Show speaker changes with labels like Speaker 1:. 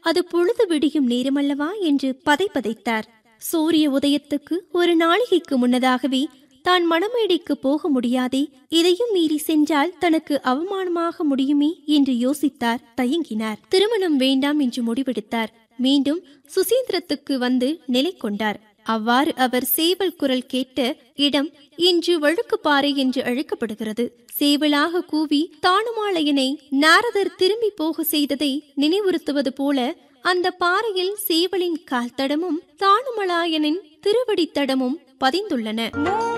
Speaker 1: அது பொழுது விடியும் நேரமல்லவா என்று பதைபதைத்தார் சூரிய உதயத்துக்கு ஒரு நாளிகைக்கு முன்னதாகவே தான் மணமேடைக்கு போக முடியாதே இதையும் மீறி சென்றால் தனக்கு அவமானமாக முடியுமே என்று யோசித்தார் தயங்கினார் திருமணம் வேண்டாம் என்று முடிவெடுத்தார் மீண்டும் சுசீந்திரத்துக்கு வந்து நிலை கொண்டார் அவ்வாறு அவர் சேவல் குரல் கேட்ட இடம் இன்று வழுக்குப்பாறை என்று அழைக்கப்படுகிறது சேவலாக கூவி தானுமாலையனை நாரதர் திரும்பி போக செய்ததை நினைவுறுத்துவது போல அந்த பாறையில் சேவலின் கால் தடமும் தானுமலாயனின் திருவடித்தடமும் பதிந்துள்ளன